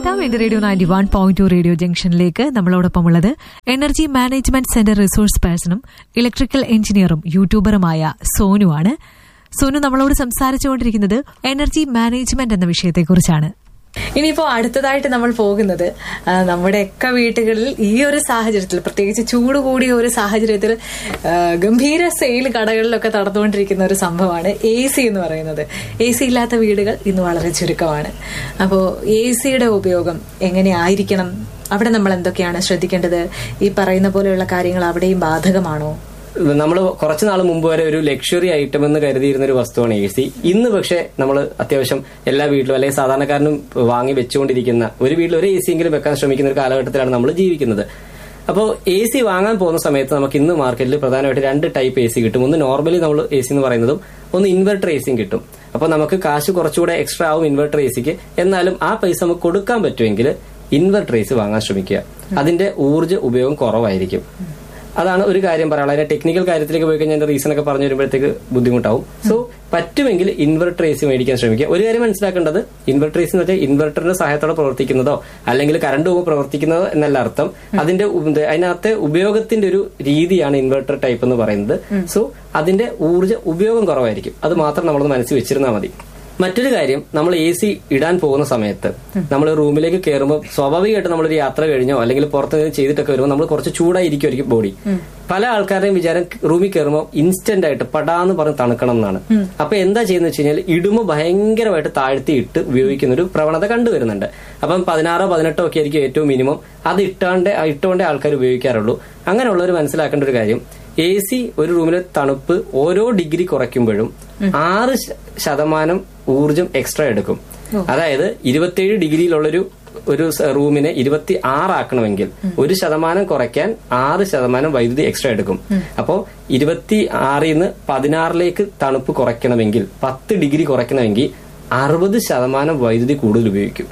കേൾക്കാം എന്റെ radio ninety one point two radio ജംഗ്ഷനിലേക്ക് നമ്മളോടൊപ്പം ഉള്ളത് എനർജി മാനേജ്മെന്റ് സെന്റർ റിസോഴ്സ് പേഴ്സണും ഇലക്ട്രിക്കൽ എഞ്ചിനീയറും യൂട്യൂബറുമായ സോനുവാണ് സോനു നമ്മളോട് സംസാരിച്ചുകൊണ്ടിരിക്കുന്നത് എനർജി മാനേജ്മെന്റ് എന്ന വിഷയത്തെക്കുറിച്ചാണ് ഇനിയിപ്പോ അടുത്തതായിട്ട് നമ്മൾ പോകുന്നത് ആ, നമ്മുടെയൊക്കെ വീട്ടുകളിൽ ഈ ഒരു സാഹചര്യത്തിൽ പ്രത്യേകിച്ച് ചൂട് കൂടിയ ഒരു സാഹചര്യത്തിൽ ആ, ഗംഭീര സെയിൽ കടകളിലൊക്കെ നടന്നുകൊണ്ടിരിക്കുന്ന ഒരു സംഭവമാണ് എ സി എന്ന് പറയുന്നത് എ സി ഇല്ലാത്ത വീടുകൾ ഇന്ന് വളരെ ചുരുക്കമാണ് അപ്പോൾ എ സിയുടെ ഉപയോഗം എങ്ങനെയായിരിക്കണം അവിടെ നമ്മൾ എന്തൊക്കെയാണ് ശ്രദ്ധിക്കേണ്ടത് ഈ പറയുന്ന പോലെയുള്ള കാര്യങ്ങൾ അവിടെയും ബാധകമാണോ നമ്മൾ കുറച്ചു നാൾ മുമ്പ് വരെ ഒരു ലക്ഷറി ഐറ്റം എന്ന് കരുതിയിരുന്ന ഒരു വസ്തുവാണ് എ സി ഇന്ന് പക്ഷേ നമ്മൾ അത്യാവശ്യം എല്ലാ വീട്ടിലും അല്ലെങ്കിൽ സാധാരണക്കാരനും വാങ്ങി വെച്ചുകൊണ്ടിരിക്കുന്ന ഒരു വീട്ടിൽ ഒരു എ സി എങ്കിലും വെക്കാൻ ശ്രമിക്കുന്ന ഒരു കാലഘട്ടത്തിലാണ് നമ്മൾ ജീവിക്കുന്നത് അപ്പോൾ എ സി വാങ്ങാൻ പോകുന്ന സമയത്ത് നമുക്ക് ഇന്ന് മാർക്കറ്റിൽ പ്രധാനമായിട്ട് രണ്ട് ടൈപ്പ് എ സി കിട്ടും ഒന്ന് നോർമലി നമ്മൾ എ സി എന്ന് പറയുന്നതും ഒന്ന് ഇൻവെർട്ടർ എ സിയും കിട്ടും അപ്പോൾ നമുക്ക് കാശ് കുറച്ചുകൂടെ എക്സ്ട്രാ ആവും ഇൻവെർട്ടർ എ സിക്ക് എന്നാലും ആ പൈസ നമുക്ക് കൊടുക്കാൻ പറ്റുമെങ്കിൽ ഇൻവെർട്ടർ എ സി വാങ്ങാൻ ശ്രമിക്കുക അതിന്റെ ഊർജ്ജ ഉപയോഗം കുറവായിരിക്കും അതാണ് ഒരു കാര്യം പറയാനുള്ളത് അതിന്റെ ടെക്നിക്കൽ കാര്യത്തിലേക്ക് പോയി കഴിഞ്ഞാൽ റീസൺ ഒക്കെ പറഞ്ഞു വരുമ്പോഴത്തേക്ക് ബുദ്ധിമുട്ടാവും സോ പറ്റുമെങ്കിൽ ഇൻവെർട്ടർ എ സി മേടിക്കാൻ ശ്രമിക്കുക ഒരു കാര്യം മനസ്സിലാക്കേണ്ടത് ഇൻവെർട്ടർ എ സി എന്ന് വെച്ചാൽ ഇൻവെർട്ടറിന്റെ സഹായത്തോടെ പ്രവർത്തിക്കുന്നതോ അല്ലെങ്കിൽ കറണ്ട് പോകുമ്പോൾ പ്രവർത്തിക്കുന്നതോ എന്നല്ല അർത്ഥം അതിന്റെ ഉ- ഇത് അതിനകത്തെ ഉപയോഗത്തിന്റെ ഒരു രീതിയാണ് ഇൻവെർട്ടർ ടൈപ്പ് എന്ന് പറയുന്നത് സോ അതിന്റെ ഊർജ്ജ ഉപയോഗം കുറവായിരിക്കും അത് മാത്രം നമ്മളൊന്ന് മനസ്സിൽ വെച്ചിരുന്നാൽ മതി മറ്റൊരു കാര്യം നമ്മൾ എ സി ഇടാൻ പോകുന്ന സമയത്ത് നമ്മൾ റൂമിലേക്ക് കയറുമ്പോൾ സ്വാഭാവികമായിട്ട് നമ്മളൊരു യാത്ര കഴിഞ്ഞോ അല്ലെങ്കിൽ പുറത്ത് നിന്ന് ചെയ്തിട്ടൊക്കെ വരുമ്പോൾ നമ്മൾ കുറച്ച് ചൂടായിരിക്കുമായിരിക്കും ബോഡി പല ആൾക്കാരുടെയും വിചാരം റൂമിൽ കയറുമ്പോൾ ഇൻസ്റ്റന്റ് ആയിട്ട് പടാന്ന് പറഞ്ഞ് തണുക്കണം എന്നാണ് അപ്പൊ എന്താ ചെയ്യുന്നത് വെച്ച് കഴിഞ്ഞാൽ ഇടുമ്പോൾ ഭയങ്കരമായിട്ട് താഴ്ത്തി ഇട്ട് ഉപയോഗിക്കുന്ന ഒരു പ്രവണത കണ്ടുവരുന്നുണ്ട് അപ്പം പതിനാറോ പതിനെട്ടോ ഒക്കെ ആയിരിക്കും ഏറ്റവും മിനിമം അത് ഇട്ടാണ്ട് ഇട്ടുകൊണ്ടേ ആൾക്കാർ ഉപയോഗിക്കാറുള്ളൂ അങ്ങനെയുള്ളവർ മനസ്സിലാക്കേണ്ട ഒരു കാര്യം എ സി ഒരു റൂമിലെ തണുപ്പ് ഓരോ ഡിഗ്രി കുറയ്ക്കുമ്പോഴും ആറ് ശ- ശതമാനം ഊർജം എക്സ്ട്രാ എടുക്കും അതായത് ഇരുപത്തിയേഴ് ഡിഗ്രിയിലുള്ളൊരു ഒരു സ- റൂമിനെ ഇരുപത്തി ആറാക്കണമെങ്കിൽ ഒരു ശതമാനം കുറയ്ക്കാൻ ആറ് ശതമാനം വൈദ്യുതി എക്സ്ട്രാ എടുക്കും അപ്പോ ഇരുപത്തി ആറിൽ നിന്ന് പതിനാറിലേക്ക് തണുപ്പ് കുറയ്ക്കണമെങ്കിൽ പത്ത് ഡിഗ്രി കുറയ്ക്കണമെങ്കിൽ അറുപത് ശതമാനം വൈദ്യുതി കൂടുതൽ ഉപയോഗിക്കും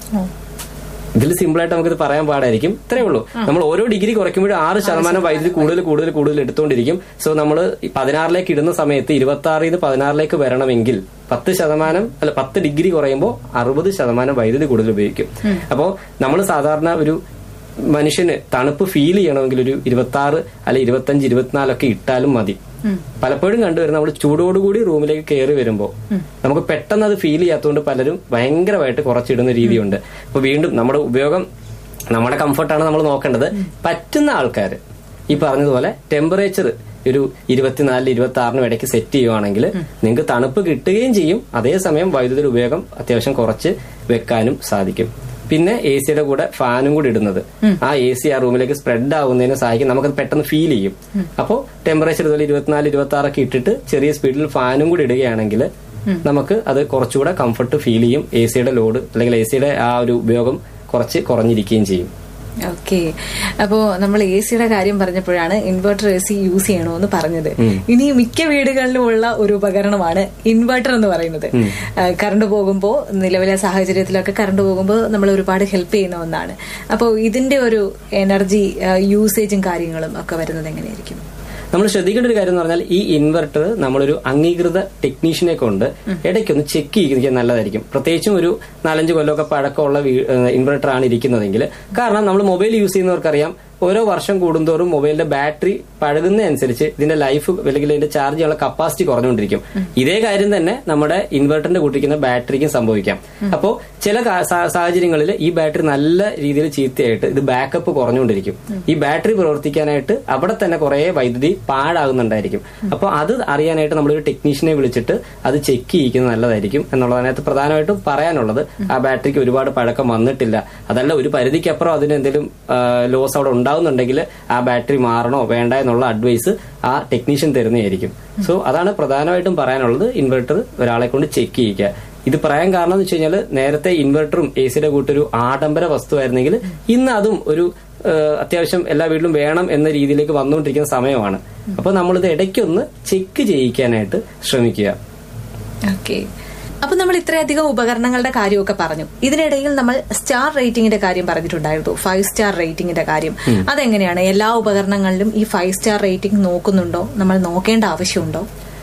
ഇതിൽ സിമ്പിൾ ആയിട്ട് നമുക്കിത് പറയാൻ പാടായിരിക്കും ഇത്രേ ഉള്ളൂ നമ്മൾ ഓരോ ഡിഗ്രി കുറയ്ക്കുമ്പോഴും ആറ് ശതമാനം വൈദ്യുതി കൂടുതൽ കൂടുതൽ കൂടുതൽ എടുത്തുകൊണ്ടിരിക്കും സോ നമ്മൾ പതിനാറിലേക്ക് ഇടുന്ന സമയത്ത് ഇരുപത്തി ആറിൽ നിന്ന് പതിനാറിലേക്ക് വരണമെങ്കിൽ പത്ത് ശതമാനം അല്ല പത്ത് ഡിഗ്രി കുറയുമ്പോൾ അറുപത് ശതമാനം വൈദ്യുതി കൂടുതൽ ഉപയോഗിക്കും അപ്പോൾ നമ്മൾ സാധാരണ ഒരു മനുഷ്യന് തണുപ്പ് ഫീൽ ചെയ്യണമെങ്കിൽ ഒരു ഇരുപത്തി ആറ് അല്ലെ ഇരുപത്തഞ്ച് ഇരുപത്തിനാലൊക്കെ ഇട്ടാലും മതി പലപ്പോഴും കണ്ടുവരുന്ന നമ്മൾ ചൂടോടുകൂടി റൂമിലേക്ക് കയറി വരുമ്പോൾ നമുക്ക് പെട്ടെന്ന് അത് ഫീൽ ചെയ്യാത്തതുകൊണ്ട് പലരും ഭയങ്കരമായിട്ട് കുറച്ചിടുന്ന രീതിയുണ്ട് അപ്പൊ വീണ്ടും നമ്മുടെ ഉപയോഗം നമ്മുടെ കംഫർട്ടാണ് നമ്മൾ നോക്കേണ്ടത് പറ്റുന്ന ആൾക്കാർ ഈ പറഞ്ഞതുപോലെ ടെമ്പറേച്ചർ ഒരു ഇരുപത്തിനാലിൽ ഇരുപത്തി ആറിനും ഇടയ്ക്ക് സെറ്റ് ചെയ്യുവാണെങ്കിൽ നിങ്ങൾക്ക് തണുപ്പ് കിട്ടുകയും ചെയ്യും അതേസമയം വൈദ്യുതിയുടെ ഉപയോഗം അത്യാവശ്യം കുറച്ച് വെക്കാനും സാധിക്കും പിന്നെ എ സിയുടെ കൂടെ ഫാനും കൂടി ഇടുന്നത് ആ എ സി ആ റൂമിലേക്ക് സ്പ്രെഡ് ആവുന്നതിന് സഹായിക്കും നമുക്കത് പെട്ടെന്ന് ഫീൽ ചെയ്യും അപ്പോൾ ടെമ്പറേച്ചർ ഇതുപോലെ ഇരുപത്തിനാല് ഇരുപത്തി ആറൊക്കെ ഇട്ടിട്ട് ചെറിയ സ്പീഡിൽ ഫാനും കൂടി ഇടുകയാണെങ്കിൽ നമുക്ക് അത് കുറച്ചുകൂടെ കംഫർട്ട് ഫീൽ ചെയ്യും എ സിയുടെ ലോഡ് അല്ലെങ്കിൽ എ സിയുടെ ആ ഒരു ഉപയോഗം കുറച്ച് കുറഞ്ഞിരിക്കുകയും ചെയ്യും ഓക്കെ അപ്പോ നമ്മൾ എ സിയുടെ കാര്യം പറഞ്ഞപ്പോഴാണ് ഇൻവെർട്ടർ എ സി യൂസ് ചെയ്യണമെന്ന് പറഞ്ഞത് ഇനി മിക്ക വീടുകളിലും ഉള്ള ഒരു ഉപകരണമാണ് ഇൻവെർട്ടർ എന്ന് പറയുന്നത് കറണ്ട് പോകുമ്പോൾ നിലവിലെ സാഹചര്യത്തിലൊക്കെ കറണ്ട് പോകുമ്പോൾ നമ്മൾ ഒരുപാട് ഹെൽപ്പ് ചെയ്യുന്ന ഒന്നാണ് അപ്പോൾ ഇതിന്റെ ഒരു എനർജി യൂസേജും കാര്യങ്ങളും ഒക്കെ വരുന്നത് എങ്ങനെയായിരിക്കും നമ്മൾ ശ്രദ്ധിക്കേണ്ട ഒരു കാര്യം എന്ന് പറഞ്ഞാൽ ഈ ഇൻവെർട്ടർ നമ്മളൊരു അംഗീകൃത ടെക്നീഷ്യനെ കൊണ്ട് ഇടയ്ക്കൊന്ന് ചെക്ക് ചെയ്യിക്കാൻ നല്ലതായിരിക്കും പ്രത്യേകിച്ചും ഒരു നാലഞ്ച് കൊല്ലമൊക്കെ പഴക്കമുള്ള ഇൻവെർട്ടർ ആണ് ഇരിക്കുന്നതെങ്കിൽ കാരണം നമ്മൾ മൊബൈൽ യൂസ് ചെയ്യുന്നവർക്കറിയാം ഓരോ വർഷം കൂടുന്തോറും മൊബൈലിന്റെ ബാറ്ററി പഴകുന്നതനുസരിച്ച് ഇതിന്റെ ലൈഫ് അല്ലെങ്കിൽ ഇതിന്റെ ചാർജ് ചെയ്യാനുള്ള കപ്പാസിറ്റി കുറഞ്ഞുകൊണ്ടിരിക്കും ഇതേ കാര്യം തന്നെ നമ്മുടെ ഇൻവെർട്ടറിന്റെ കൂട്ടിരിക്കുന്ന ബാറ്ററിക്കും സംഭവിക്കാം അപ്പോൾ ചില കാ- സാ- സാഹചര്യങ്ങളിൽ ഈ ബാറ്ററി നല്ല രീതിയിൽ ചീത്തയായിട്ട് ഇത് ബാക്കപ്പ് കുറഞ്ഞുകൊണ്ടിരിക്കും ഈ ബാറ്ററി പ്രവർത്തിക്കാനായിട്ട് അവിടെ തന്നെ കുറെ വൈദ്യുതി പാഴാകുന്നുണ്ടായിരിക്കും അപ്പോൾ അത് അറിയാനായിട്ട് നമ്മളൊരു ടെക്നീഷ്യനെ വിളിച്ചിട്ട് അത് ചെക്ക് ചെയ്യിക്കുന്നത് നല്ലതായിരിക്കും എന്നുള്ളത് അതിനകത്ത് പ്രധാനമായിട്ടും പറയാനുള്ളത് ആ ബാറ്ററിക്ക് ഒരുപാട് പഴക്കം വന്നിട്ടില്ല അതല്ല ഒരു പരിധിക്കപ്പുറം അതിന് എന്തെങ്കിലും ലോസ് അവിടെ ഉണ്ടാവുന്നുണ്ടെങ്കിൽ ആ ബാറ്ററി മാറണോ വേണ്ട എന്നുള്ള അഡ്വൈസ് ആ ടെക്നീഷ്യൻ തരുന്നതായിരിക്കും സോ അതാണ് പ്രധാനമായിട്ടും പറയാനുള്ളത് ഇൻവെർട്ടർ ഒരാളെ കൊണ്ട് ചെക്ക് ചെയ്യിക്കുക ഇത് പറയാൻ കാരണം എന്ന് വെച്ച് കഴിഞ്ഞാൽ നേരത്തെ ഇൻവെർട്ടറും എ സിയുടെ കൂട്ടൊരു ആഡംബര വസ്തുവായിരുന്നെങ്കിൽ ഇന്ന് അതും ഒരു ഏഹ്, അത്യാവശ്യം എല്ലാ വീട്ടിലും വേണം എന്ന രീതിയിലേക്ക് വന്നുകൊണ്ടിരിക്കുന്ന സമയമാണ് അപ്പൊ നമ്മളിത് ഇടയ്ക്കൊന്ന് ചെക്ക് ചെയ്യിക്കാനായിട്ട് ശ്രമിക്കുക ഓക്കെ അപ്പൊ നമ്മൾ ഇത്രയധികം ഉപകരണങ്ങളുടെ കാര്യമൊക്കെ പറഞ്ഞു ഇതിനിടയിൽ നമ്മൾ സ്റ്റാർ റേറ്റിംഗിന്റെ കാര്യം പറഞ്ഞിട്ടുണ്ടായിരുന്നു ഫൈവ് സ്റ്റാർ റേറ്റിംഗിന്റെ കാര്യം അതെങ്ങനെയാണ് എല്ലാ ഉപകരണങ്ങളിലും ഈ ഫൈവ് സ്റ്റാർ റേറ്റിംഗ് നോക്കുന്നുണ്ടോ നമ്മൾ നോക്കേണ്ട ആവശ്യമുണ്ടോ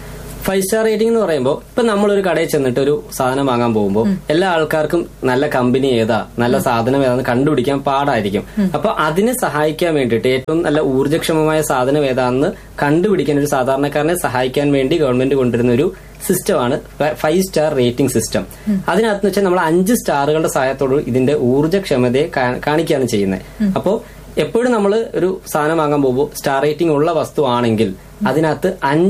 ഫൈവ് സ്റ്റാർ റേറ്റിംഗ് എന്ന് പറയുമ്പോൾ ഇപ്പൊ നമ്മളൊരു കടയിൽ ചെന്നിട്ട് ഒരു സാധനം വാങ്ങാൻ പോകുമ്പോൾ എല്ലാ ആൾക്കാർക്കും നല്ല കമ്പനി ഏതാ നല്ല സാധനം ഏതാന്ന് കണ്ടുപിടിക്കാൻ പാടായിരിക്കും അപ്പൊ അതിനെ സഹായിക്കാൻ വേണ്ടിയിട്ട് ഏറ്റവും നല്ല ഊർജ്ജക്ഷമമായ സാധനം ഏതാണെന്ന് കണ്ടുപിടിക്കാൻ ഒരു സാധാരണക്കാരനെ സഹായിക്കാൻ വേണ്ടി ഗവൺമെന്റ് കൊണ്ടുവരുന്ന ഒരു സിസ്റ്റമാണ് ഫൈവ് സ്റ്റാർ റേറ്റിംഗ് സിസ്റ്റം അതിനകത്ത് വെച്ചാൽ നമ്മൾ അഞ്ച് സ്റ്റാറുകളുടെ സഹായത്തോട് ഇതിന്റെ ഊർജ്ജക്ഷമതയെ കാ- കാണിക്കുകയാണ് ചെയ്യുന്നത് അപ്പോൾ എപ്പോഴും നമ്മൾ ഒരു സാധനം വാങ്ങാൻ പോകുമ്പോൾ സ്റ്റാർ റേറ്റിംഗ് ഉള്ള വസ്തു ആണെങ്കിൽ അതിനകത്ത് അഞ്ച്